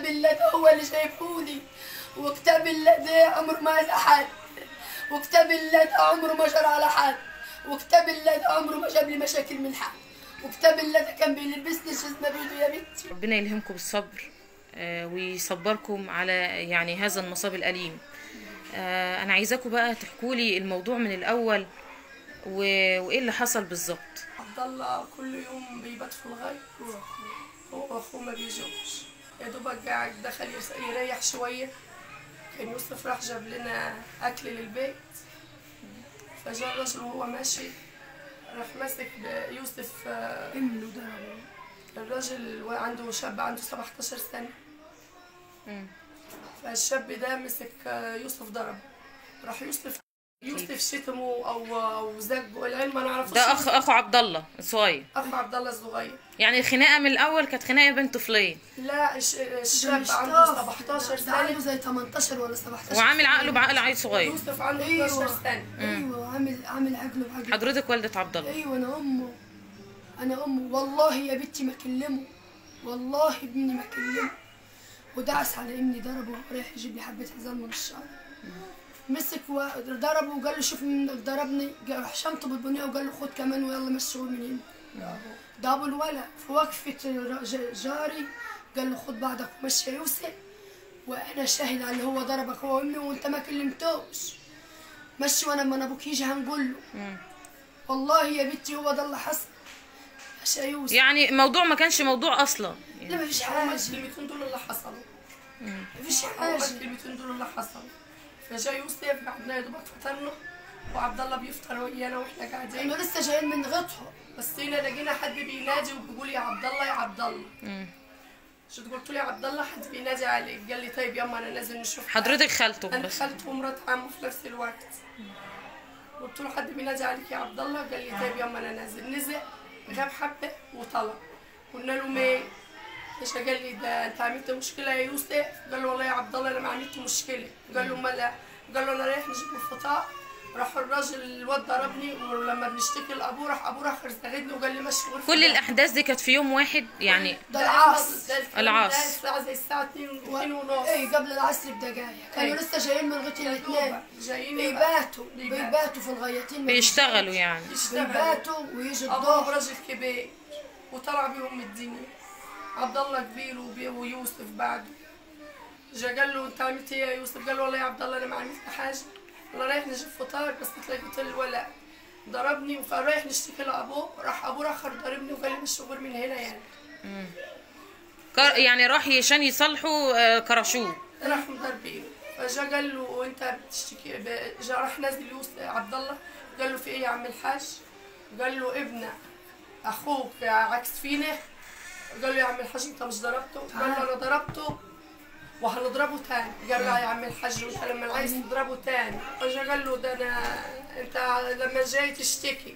وكتاب الله ده هو اللي شايفهولي وكتاب الله ده عمره ما أذى حد وكتاب الله ده عمره ما جرى على حد وكتاب الله ده عمره ما جاب لي مشاكل من حد وكتاب الله ده كان بيلبسني جزمة بيده يا بنتي ربنا يلهمكم بالصبر آه، ويصبركم على يعني هذا المصاب الأليم آه، أنا عايزاكم بقى تحكوا لي الموضوع من الأول و- وإيه اللي حصل بالظبط عبد الله كل يوم بيبات في الغيط هو واخوه ما بيجوش يا دوبك قاعد دخل يس- يريح شويه كان يوسف راح جاب لنا اكل للبيت فجاء الرجل وهو ماشي راح ماسك ب- يوسف امه ضربه الراجل عنده شاب عنده 17 سنه فالشاب ده مسك آه، يوسف ضربه راح يوسف يوسف شتمه او او زجه العلم ما نعرفوش ده أخ أخو عبد الله الصغير اخو عبد الله الصغير يعني الخناقة من الأول كانت خناقة بين طفلين لا الش- الشاب مش عنده طاف. 17 ده عنده سنه زي 18 ولا 17 وعامل عقله بعقل عيل صغير يوسف عنده أيوة. 12 سنه ايوه عامل عامل عقله بعقله حضرتك والدة عبد الله ايوه انا امه انا امه والله يا بنتي ما كلمه والله ابني ما كلمه ودعس على ابني ضربه رايح يجيب لي حبه حزام من الشعر مسك وضربه وقال له شوف منك ضربني قال- راح شنطه بالبنيه وقال له خد كمان ويلا مشي من هنا ده ابو الولد في وقفه ج- جاري قال له خد بعضك ومشي يا يوسف وانا شاهد على اللي هو ضربك هو وامي وانت ما كلمتوش مشي وانا لما ابوك يجي هنقول له والله يا بنتي هو ده اللي حصل يا يوسف يعني الموضوع ما كانش موضوع أصلا لا ما فيش هما حاجه الكلمتين دول اللي حصلوا ما فيش هما حاجه الكلمتين دول اللي حصلوا فجاء يوسف قعدنا يا دوبك فطرنا وعبد الله بيفطر ويانا واحنا قاعدين انه لسه جايين من غطهم بس هنا لقينا حد بينادي وبيقول يا عبد الله يا عبد الله شو قلت له يا عبد الله حد بينادي عليك قال لي طيب يما انا نازل نشوف حضرتك خالته انا بس خالته ومرات عمه في نفس الوقت قلت له حد بينادي عليك يا عبد الله قال لي طيب يما انا نازل نزل غاب حبه وطلع قلنا له مين ايش قال لي ده انت عملت مشكله يا يوسف قال له والله يا عبد الله انا ما عملت مشكله قال له امال إيه؟ قال له انا رايح نجيب الفطار راح الراجل الواد ضربني ولما بنشتكي لابوه راح ابوه راح ارتغدني وقال لي مشي غرفة كل ده. الأحداث دي كانت في يوم واحد يعني ده العصر ده الكلام العصر. ده الساعه زي الساعه 2 2 ونص ايه قبل العصر بدقايق كانوا إيه. لسه جايين من غطي الاثنين جايين بيباتوا بيباتوا. بيباتوا في الغيطين ما بيشتغلوا يعني يشتغلوا بيباتوا ويجوا ابوه الظهر راجل كبير وطلع بيهم من الدنيا عبد الله كبير وبي- ويوسف بعده جا قال له انت عملت ايه يا يوسف قال له والله يا عبد الله انا ما عملت حاجه انا رايح نجيب فطار بس تلاقيت الولد ضربني فرايح نشتكي لابوه راح ابوه راح ضربني وقال لي مش غير من هنا يعني كر- يعني راح عشان يصلحوا آه، كرشوه راح مضربينه فجا قال له انت بتشتكي ب- جا راح نازل يوسف عبد الله قال له في ايه يا عم الحاج قال له ابن اخوك عكس فينا قال له يا عم الحاج انت مش ضربته قال له انا ضربته وهنضربه تاني قال له يا عم الحاج وانت لما عايز تضربه تاني فجا قال له ده انا انت لما جاي تشتكي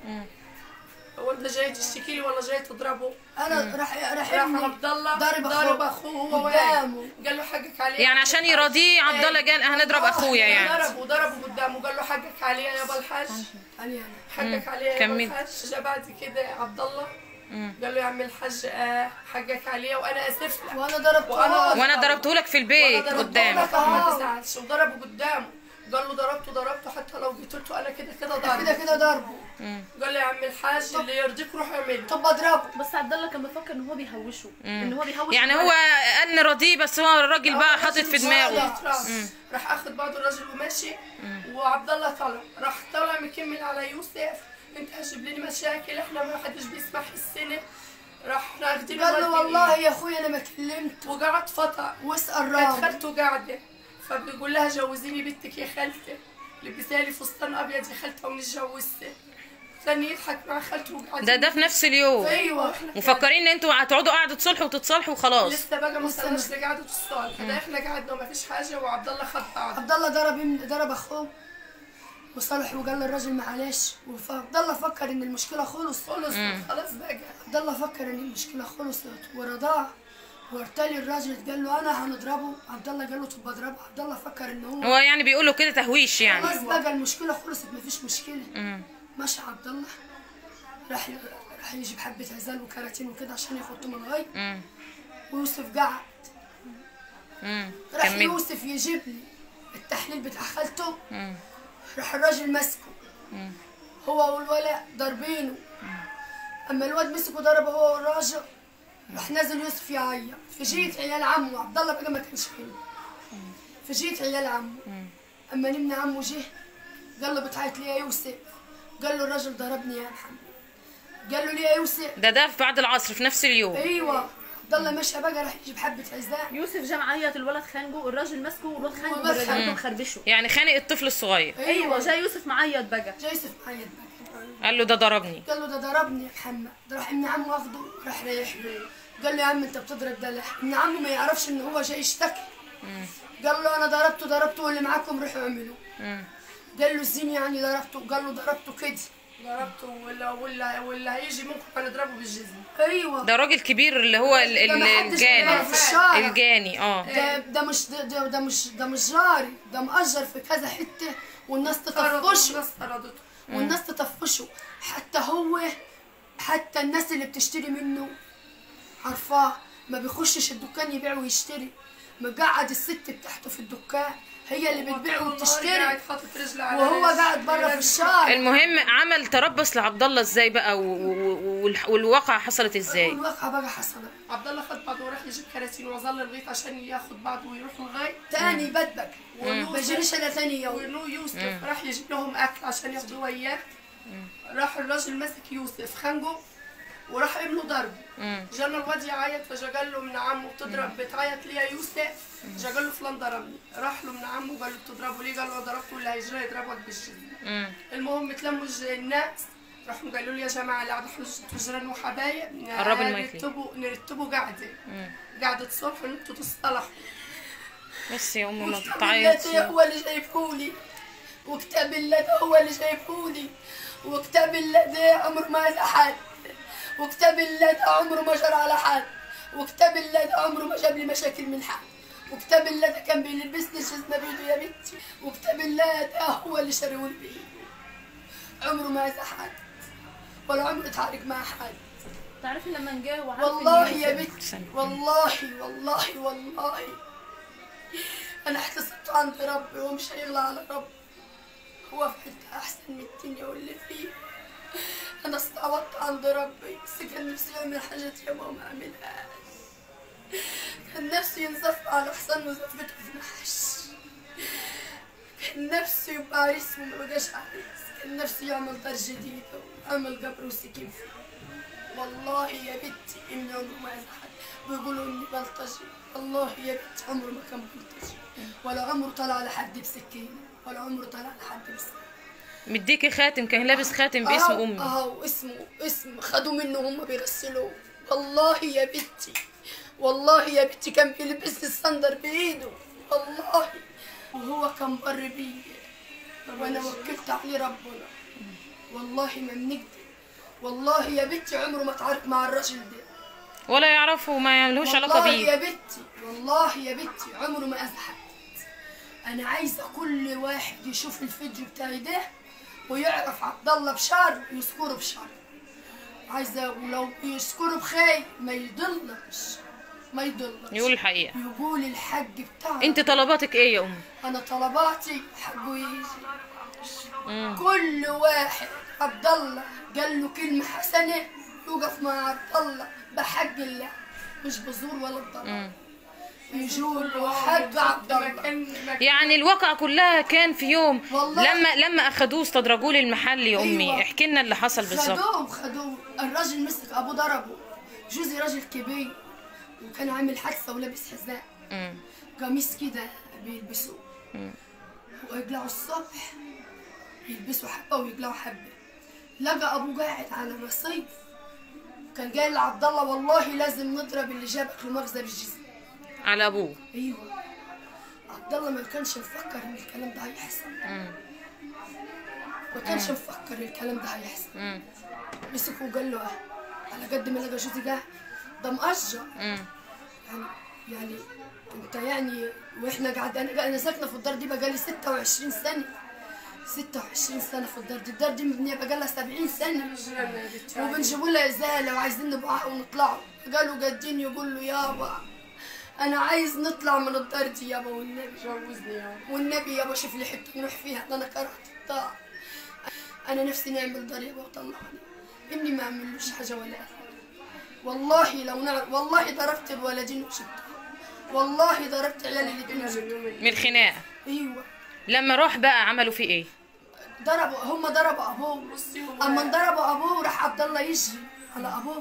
هو انت جاي تشتكي لي ولا جاي تضربه انا راح راح راح ابني عبد الله ضرب ضرب أخوه اخوه وهو قدامه. واقف قال له حقك عليه يعني عشان يراضيه عبد الله قال هنضرب أخويا يعني ضربه ضربه قدامه قال له حقك عليه يا ابا الحاج علي انا حقك عليه يا ابا كمل. الحاج جا بعد كده عبد الله قال له يا عم الحاج آه حقك عليه وانا اسف لك وانا ضربت وأنا- وأنا ضربته لك في البيت وأنا ضربته قدامك لك ما تزعلش وضربه قدامه قال له ضربته ضربته حتى لو قتلته انا كده كده كده ضربه كده ضربه قال له يا عم الحاج اللي يرضيك روح اعمله طب اضربه بس عبد الله كان بيفكر ان هو بيهوشه ان هو بيهوش يعني الولد. هو قال راضيه بس هو الراجل بقى حاطط في دماغه راح اخد بعض الراجل وماشي وعبد الله طلع راح طلع مكمل على يوسف انت هتجيب لي مشاكل احنا ما حدش بيسمح السنه راح ناخدين قال له الواد والله بإيده. يا اخويا انا ما كلمت وقعد فتى واسال كانت راجل خالته قاعده فبيقول لها جوزيني بنتك يا خالتي لبسها لي فستان ابيض يا خالتي ونتجوزت ثاني يضحك مع خالته وقعد ده ده في نفس اليوم ايوه مفكرين ان انتوا هتقعدوا قاعدة تصلحوا وتتصالحوا وخلاص لسه بقى ما وصلناش لقعده الصالح ده احنا قعدنا وما فيش حاجه وعبد الله خد بعض عبد الله ضرب ابن- ضرب اخوه وصالح وقال للراجل معلش وعبد الله فكر ان المشكله خلص خلص خلاص بقى عبد الله فكر ان المشكله خلصت ورضاه وارتلي الراجل قال له انا هنضربه عبد الله قال له طب اضربه عبد الله فكر ان هو هو يعني بيقولوا كده تهويش يعني خلاص بقى المشكله خلصت مفيش مشكله مشى عبد الله راح راح يجيب حبه هزال وكراتين وكده عشان يحطهم الغي مم. ويوسف قعد مم. راح كملي يوسف يجيب لي التحليل بتاع خالته مم. راح الراجل مسكه مم. هو والولد ضاربينه اما الواد مسكه ضربه هو والراجل راح نازل يوسف يعيط فجيت عيال عمه عبد الله بقى ما كانش هنا فجيت عيال عمه اما نمنا عمه جه قال له بتعيط ليه يا يوسف قال له الراجل ضربني يا محمد قال له ليه يا يوسف ده ده في بعد العصر في نفس اليوم ايوه عبد الله مشى بقى راح يجيب حبه عزاء يوسف جه معيط الولد خانجه الراجل ماسكه والواد خانجه والواد بالرجل خانجه. مخربشه يعني خانق الطفل الصغير ايوه جاي يوسف معيط بقى جاي يوسف معيط بقى قال له ده ضربني قال له ده ضربني يا محمد راح ابن عمه واخده راح رايح له قال له يا عم انت بتضرب ده ليه ابن عمه ما يعرفش ان هو جاي يشتكي قال له انا ضربته ضربته واللي معاكم روحوا اعملوا مم. قال له الزين يعني ضربته قال له ضربته كده ضربته ولا ولا ولا هيجي ممكن هنضربه بالجزم ايوه ده راجل كبير اللي هو ال- ده ال- محدش بيعرف في الجاني الشارع. الجاني اه ده ده مش ده, ده, ده مش ده مش جاري ده مأجر في كذا حته والناس طردته تطفشه الناس طردته والناس تطفشه حتى هو حتى الناس اللي بتشتري منه عارفاه ما بيخشش الدكان يبيع ويشتري مقعد الست بتاعته في الدكان هي اللي بتبيع قاعد وبتشتري حاطط رجله على وهو رجل. قاعد بره في الشارع المهم عمل تربص لعبد الله ازاي بقى و- و- والح- والواقعة حصلت ازاي والواقعة بقى حصلت عبد الله خد بعضه وراح يجيب كراتين وظل الغيط عشان ياخد بعضه ويروح الغيط تاني بدبك ما ويوسف جريش انا تاني يوم ونو يوسف راح يجيب لهم اكل عشان ياخدوه وياه راح الراجل مسك يوسف خنجه وراح ابنه ضربه مم. جانا الواد يعيط فجا قال له من عمه بتضرب بتعيط ليه يا يوسف جا قال له فلان ضربني راح له من عمه قال له بتضربه ليه قال له ضربته اللي هيجري يضربك بالجزم مم. المهم اتلموا الج- الناس راحوا قالوا لي يا جماعه اللي قاعدة احنا جيران وحبايب قرب المايك لي. نرتبوا نرتبوا قعده مم. قعده صلح وانتوا تصطلحوا بس يا امي ما وكتاب تعيطش الله هو اللي جايبهولي وكتاب الله ده هو اللي جايبهولي وكتاب الله ده عمره ما أذى حد وكتاب الله ده عمره ما جرى على حد وكتاب الله ده عمره ما جاب لي مشاكل من حد وكتاب الله ده كان بيلبسني جزمة بإيده يا بنتي وكتاب الله ده هو اللي شاريهولي بإيده عمره ما أذى حد ولا عمره اتعارك مع حد تعرفي لما جه وعارف والله إن يا يوسف- بنت استنى. والله والله والله انا احتسبت عند ربي ومش هيغلى على ربي هو في حته احسن من الدنيا واللي فيه انا استعوضت عند ربي بس كان نفسي يعمل حاجات يابا وما عملهاش كان نفسي ينزف على حصان وزفته في نحش كان نفسي يبقى عريس وما بقاش عريس كان نفسي يعمل دار جديدة ويعمل قبر وسكين فيه والله يا بنتي ابني عمره ما يزعل بيقولوا اني بلطجي والله يا بنتي عمره ما كان بلطجي ولا عمره طلع على حد بسكينه ولا عمره طلع على حد بسكينه مديكي خاتم كان لابس خاتم باسم أهو- امي اهو اسمه اسم خدوا منه هم بيغسلوه والله يا بنتي والله يا بنتي كان بيلبس الصندر بايده والله وهو كان بر بيه وانا وكلت عليه ربنا والله ما بنكذب والله يا بنتي عمره ما اتعارك مع الراجل ده ولا يعرفه وما يعملوش علاقة والله بيه يا بنتي والله يا بنتي عمره ما أذى حد أنا عايزة كل واحد يشوف الفيديو بتاعي ده ويعرف عبد الله بشر يذكره بشر عايزة ولو يذكره بخير ما يضلش ما يضلش يقول الحقيقة يقول الحج بتاعه انت طلباتك ايه يا امي أنا طلباتي حقه يجي مم. كل واحد عبد الله قال له كلمة حسنة يوقف مع عبد الله بحق الله مش بزور ولا بضرر مم. يجول حق عبد الله مكان مكان يعني الواقعة كلها كان في يوم والله. لما لما اخدوه استدرجوه للمحل يا امي أيوة. احكي لنا اللي حصل بالظبط خدوه خدوه الراجل مسك ابوه ضربه جوزي راجل كبير وكان عامل حادثه ولابس حذاء مم. قميص كده بيلبسوه مم. ويقلعوا الصبح يلبسوا حبه ويقلعوا حبه لقى ابوه قاعد على مصيف كان قايل لعبد الله والله لازم نضرب اللي جابك لمؤاخذه بالجسم على ابوه ايوه عبد الله ما كانش مفكر ان الكلام ده هيحصل مم. ما كانش مفكر الكلام ده هيحصل مم. مسكه وقال له اه على قد ما لقى جوزي جه ده مأجر مم. يعني يعني انت يعني واحنا قاعد انا انا ساكنه في الدار دي بقالي 26 سنه 26 سنه في الدار دي الدار دي مبنيه بقالها 70 سنه جيراننا يا بنتي وبنجيبوا لها ازاله وعايزين نبقى ونطلعوا قالوا قاعدين يقول له يابا انا عايز نطلع من الدار دي يابا والنبي جوزني يا والنبي يابا شوف لي حته نروح فيها ده انا كرهت الطاعة انا نفسي نعمل دار يابا وطلعني ابني ما عملوش حاجه ولا أحد. والله لو نعرف والله ضربت الولدين وشدتهم والله ضربت عيالي الاثنين وشدتهم من الخناقه ايوه لما راح بقى عملوا فيه ايه ضربوا هم ضربوا ابوه بصي هو اما ضربوا ابوه راح عبد الله يجري على ابوه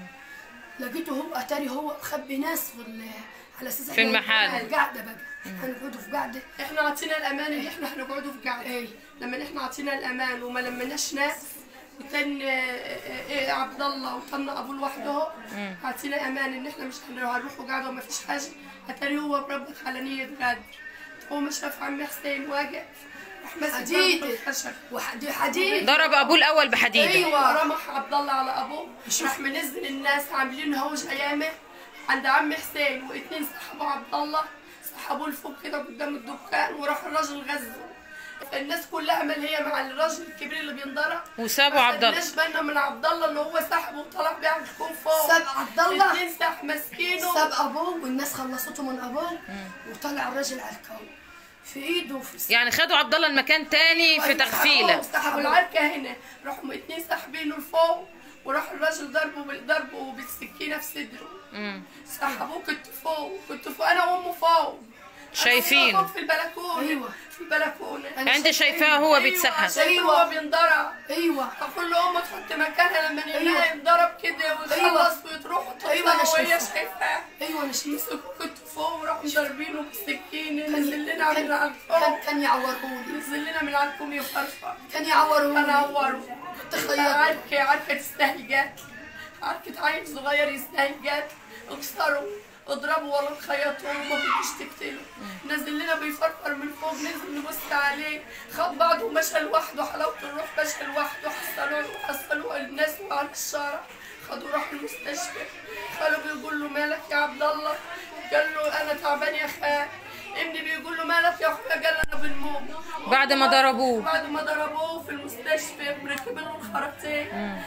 لقيته هو اتاري هو مخبي ناس في ال- على اساس في إحنا المحل. نقعد قاعده بقى هنقعدوا في قعده احنا عطينا الامان اللي احنا هنقعدوا في قعده ايه لما احنا عطينا الامان وما لمناش ناس وتن إيه عبد الله وتن ابوه لوحده عطينا امان ان احنا مش هنروح قاعده وما فيش حاجه اتاري هو بربك على نيه غدر هو ما شاف عمي حسين واقف راح ماسك حديد. ضربه الخشب وحدي حديد ضرب ابوه الاول بحديده ايوه رمح عبد الله على ابوه راح منزل الناس عاملين هوج ايامه عند عم حسين واثنين سحبوا عبد الله سحبوه لفوق كده قدام الدكان وراح الراجل غزه الناس كلها مال هي مع الراجل الكبير اللي بينضرب وسابوا عبد الله ما خدناش بالنا من عبد الله ان هو سحبه وطلع بيه على الكون فوق ساب عبد الله الاثنين سح ماسكينه ساب ابوه والناس خلصته من ابوه وطلع الراجل على الكون في ايده وفي يعني خدوا عبد الله المكان تاني في تغفيله سحبوا العركه هنا راحوا اتنين ساحبينه لفوق وراح الراجل ضربه بالضربه بالسكينه في صدره مم. سحبوه كنت فوق كنت فوق انا وامه فوق شايفين. أنا فوق في البلكونه أيوة. في البلكونه أنا انت شايفاه هو بيتسحب عشان أيوة. هو بينضرب ايوه اقول له امه تحط مكانها لما أيوة. نلاقي انضرب كده ويخلص وتروح أيوة، أنا وتطلع وهي شايفاه. شايفاه ايوه انا شايف مسكوا كنت فوق وراحوا ضاربينه بالسكينه كان نزل لنا من على كان الفوق كان يعورهولي نزل لنا من على الكوم يفرفر كان يعورهولي انا عوره تخيل. عركه عركه تستاهل جات عركه عيل صغير يستاهل جات اكسروا اضربوا ولا تخيطوا وما بدوش تقتلوا نزل لنا بيفرفر من فوق نزل نبص عليه خد بعضه ومشى لوحده حلاوه الروح مشى لوحده حصلوه حصلوه الناس على الشارع خدوا راح المستشفى قالوا بيقول له مالك يا عبد الله قال له انا تعبان يا خال ابني بيقول له مالك يا اخويا قال انا بالموت بعد ما ضربوه بعد ما ضربوه في المستشفى مركبين له الخرطين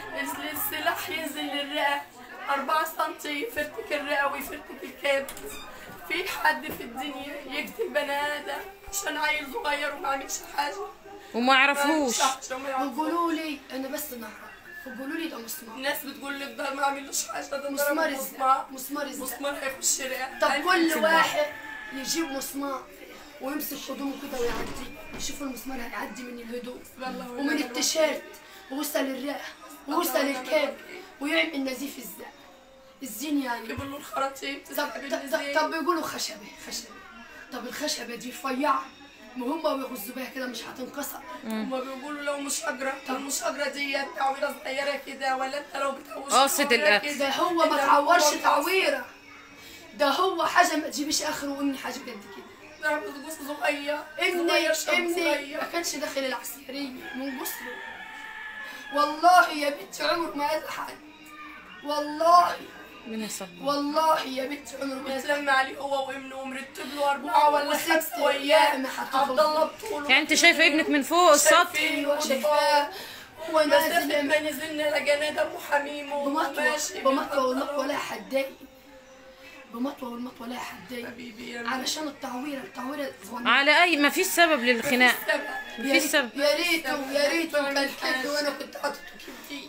السلاح ينزل للرئة أربعة سنتي يفرتك الرئة ويفرتك الكبد في حد في الدنيا يقتل بني آدم عشان عيل صغير وما عملش حاجة وما عرفوش ما عملش حاجة وما يعرفوش. وقولوا لي انا بس نعرف وقولوا لي ده مسمار الناس بتقول لك ده ما عملوش حاجة ده ضرب مسمار ازاي مسمار مسمار ازاي مسمار هيخش رئة طب ألف كل سنة. واحد يجيب مسمار ويمسك هدومه كده ويعدي يشوف المسمار هيعدي من الهدوم والله ومن والله. التيشيرت ووصل الرئة ووصل الكاب ويعمل نزيف الزق الزين يعني يجيبوا له الخراطيم طب تسحب طب, طب, النزيل طب بيقولوا خشبة خشبة طب الخشبة دي رفيعة ما هم بيغزوا بيها كده مش هتنكسر هما بيقولوا لو مش هجرة طب مش هجرة دي تعويرة صغيرة كده ولا انت لو بتحوش قاصد تعويرة الأكل. كده، ده هو ما إلا تعورش هو تعويرة ده هو حاجة ما تجيبش آخره وإني حاجة قد كده ضرب جوز صغير ابني صغير شاب ابني صغير ما كانش داخل العسكرية من قصره والله يا بنت عمر ما قال حد والله ربنا يصبر والله يا بنت عمر ما قال يتلم عليه هو وابنه ومرتب له أربعة ولا وست خمسة وياه أيام حتى عبد الله بطوله يعني انت شايفه ابنك من فوق السطح ايوه شايفاه هو بس نازل ما نزلنا لقينا دمه حميم بمطوة وماشي بمطوة والمطوة لها حداي بمطوة والمطوة لها حداي حبيبي يا علشان التعويرة التعويرة صغننة على اي ما فيش سبب للخناق يا مفيش ريت- سبب يا ريته يا ريته كان كلب وانا كنت حاطته كبدي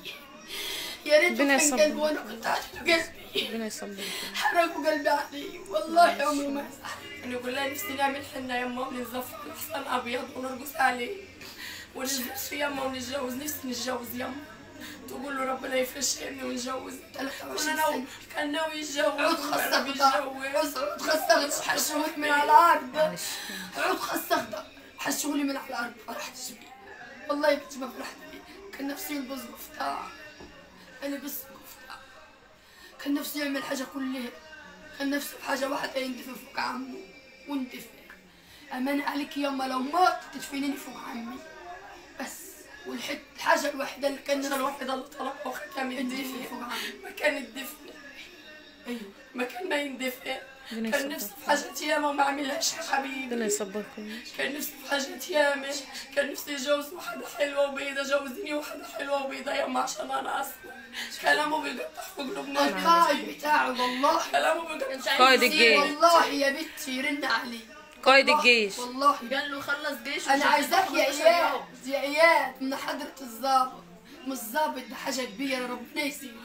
يا ريته ربنا كان يصبر. كلب وانا كنت حاطته قلبي ربنا يصبر حرقوا قلبي علي والله عمره ما يزعل أنا يقول لها نفسي نعمل حنة يما وننزف حصان أبيض ونرقص عليه ونجلس في يما ونتجوز نفسي نتجوز يما تقول له ربنا يفرش ابني ونتجوز 23 وانا ناوي سنة كان ناوي يتجوز عود وجرب خسخت يتجوز عود خسخت حشوني من على الارض عود خسخت حشوني من على الارض فرحت بيه والله كنت ما فرحت بيه كان نفسي يلبس قفطان انا بس قفطان كان نفسي يعمل حاجة كلها كان نفسي في حاجة واحدة يندفن فوق عمه وندفن أمان عليك يما لو مت تدفنيني فوق عمي بس والحت الحاجة الوحيدة اللي كان الحاجة نفسي الوحيدة اللي طلبها وخدتها من اندفن الدنيا فوق عمي مكان الدفن أيوه مكان ما يندفن ربنا كان نفسي يصبرك في حاجات ياما وما عملهاش يا حبيبي ربنا يصبركم كان نفسي في حاجات ياما كان نفسي اتجوز واحدة حلوة وبيضة جوزيني واحدة حلوة وبيضة ياما عشان انا اصلا كلامه بيقطع في قلوبنا القائد بتاعه والله كلامه بيقطع انت عايز قائد تسيبه؟ الجيش. والله يا بنتي يرن علي قائد والله- الجيش والله قال له خلص جيش انا وشغل عايزاك يا 15 اياد يوم. يا اياد من حضرة الضابط مش ضابط ده حاجة كبيرة ربنا يسيبها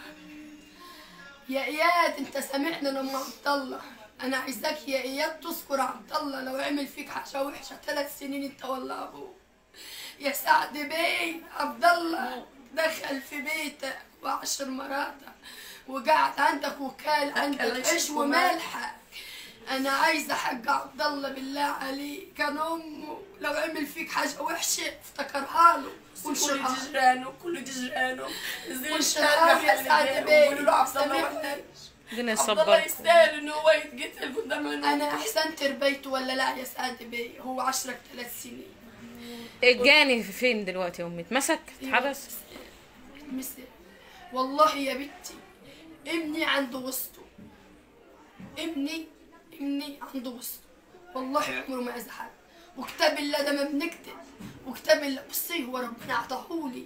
يا اياد انت سامعنا لما عبد الله انا عايزاك يا اياد تذكر عبد الله لو عمل فيك حاجة وحشة ثلاث سنين انت ولا ابوه يا سعد بيه عبد الله دخل في بيتك وعشر مراتك وقعد عندك وكال عندك عيش عيش وملحة انا عايزه حق عبد الله بالله عليك كان امه لو عمل فيك حاجه وحشه افتكرها له كل وانشرها دي جيرانه كل دي جيرانه زي وانشرها الشارع يا سعد محل بيه يقولوا له عبد الله سامحني. وحش. ربنا عبد الله يصبركم يستاهل انه هو يتقتل قدام عينه انا احسن تربيته ولا لا يا سعد بيه هو عشرك ثلاث سنين الجاني فين دلوقتي يا امي اتمسك اتحبس مثل والله يا بنتي ابني عنده وسطه ابني ابني عنده وسطه والله عمره ما اذى حد وكتاب الله ده ما بنكتب وكتاب الله بصي هو ربنا عطاهولي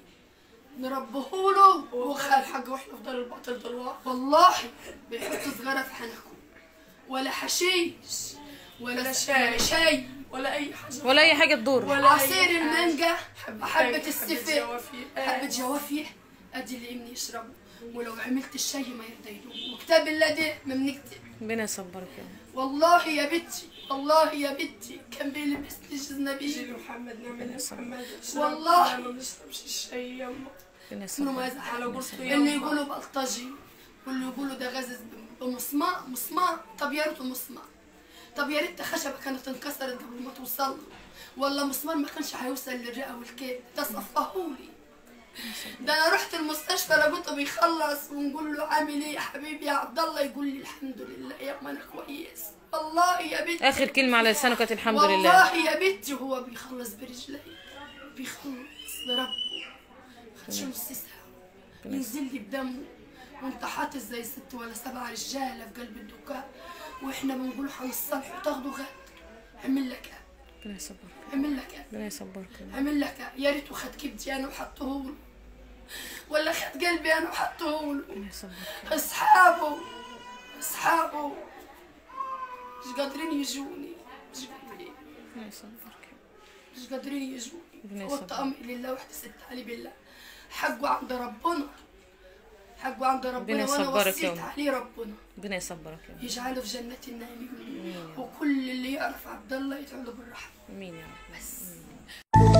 نربهوله وخال وخال حق واحنا في دار الباطل دلوقتي والله بيحط صغيرة في حنكه ولا حشيش ولا ولا شاي شاي. شاي ولا اي حاجه ولا اي حاجه تضر ولا عصير أي حاجة. المانجا حبة حبة حبة السفن جوافي. حبة جوافيح ادي اللي ابني يشربه ولو عملت الشاي ما يرضى يدوم وكتاب الله ده ما بنكتب ربنا يصبرك يا امي والله يا بنتي والله يا بنتي كان بيلبس الجنبي جيل محمد نعمل محمد والله. ما بنشربش الشاي يما ربنا منه ما يصبرك يزعل على قلته اللي يما. يقولوا بلطجي واللي يقولوا ده غزز بمسمار مسمار طب يا ريته مسمار طب يا ريت خشبه كانت انكسرت قبل ما توصل له ولا مسمار ما كانش هيوصل للرئه والكبد ده صفهولي ده انا رحت المستشفى لقيته بيخلص ونقول له عامل ايه يا حبيبي يا عبد الله يقول لي الحمد لله يا ما انا كويس والله يا بنتي اخر كلمه على لسانه كانت الحمد لله والله يا بنتي هو بيخلص برجلي بيخلص بربه خدش نص ساعة ينزل لي بدمه وانت حاطط زي ست ولا سبع رجالة في قلب الدكان واحنا بنقول هنصلح وتاخدوا غد عمل لك ايه ربنا يصبرك عمل لك ايه ربنا يصبرك يا أمي. عمل لك ايه يا ريته خد كبدي انا وحطه له ولا خد قلبي انا وحطه له ربنا يصبرك اصحابه اصحابه مش قادرين يجوني مش قادرين ربنا يصبرك مش قادرين يجوني ربنا فوت يسلمك. امري لله واحتسبت عليه بالله حقه عند ربنا حقه عند ربنا ربنا وانا يصبرك يا وصيت أم. عليه ربنا ربنا يصبرك يا أمي. يجعله في جنة النعيم وكل اللي يعرف عبد الله يدعو له بالرحمة امين يا رب بس